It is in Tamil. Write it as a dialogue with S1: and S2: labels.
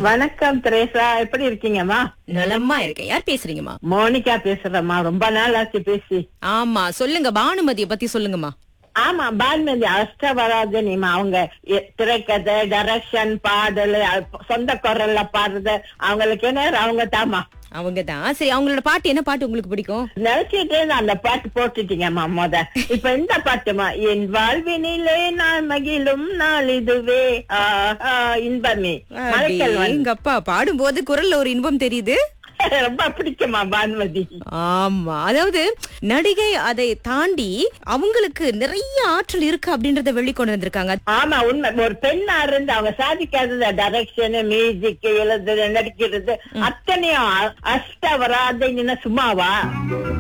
S1: வணக்கம் திரேசா எப்படி இருக்கீங்கம்மா
S2: நலமா இருக்கேன் யார் பேசுறீங்கம்மா
S1: மோனிகா பேசுறேம்மா ரொம்ப நாள் ஆச்சு பேசி
S2: ஆமா சொல்லுங்க பானுமதிய பத்தி சொல்லுங்கம்மா
S1: ஆமா பால்மதி அஷ்டவராஜனிமா அவங்க எ- திரைக்கதை டைரக்ஷன் பாடல் அ- சொந்த குரல்ல பாடுறது அவங்களுக்கு என்ன அவங்க தாமா
S2: அவங்க தான் சரி அவங்களோட பாட்டு என்ன பாட்டு உங்களுக்கு பிடிக்கும்
S1: நினைச்சிட்டு அந்த பாட்டு போட்டுட்டீங்கம்மா மொத இப்ப இந்த பாட்டுமா என் வாழ்வினிலே நான் மகிழும் நாள் இதுவே ஆஹா, இன்பமே மலைக்கல் வந்து
S2: எங்க அப்பா பாடும்போது குரல்ல ஒரு இன்பம் தெரியுது
S1: ரொம்ப பிடிக்குமா பானுமதி
S2: ஆமா அதாவது நடிகை அதை தாண்டி அவங்களுக்கு நிறைய ஆற்றல் இருக்கு அப்படின்றத வெளிக்கொண்டு வந்திருக்காங்க
S1: ஆமா உண்மை ஒரு பெண்ணா இருந்து அவங்க சாதிக்காதது டைரக்ஷன் மியூசிக் எழுதுறது நடிக்கிறது அத்தனையும் அ- அஷ்டவராதைன்னு சும்மாவா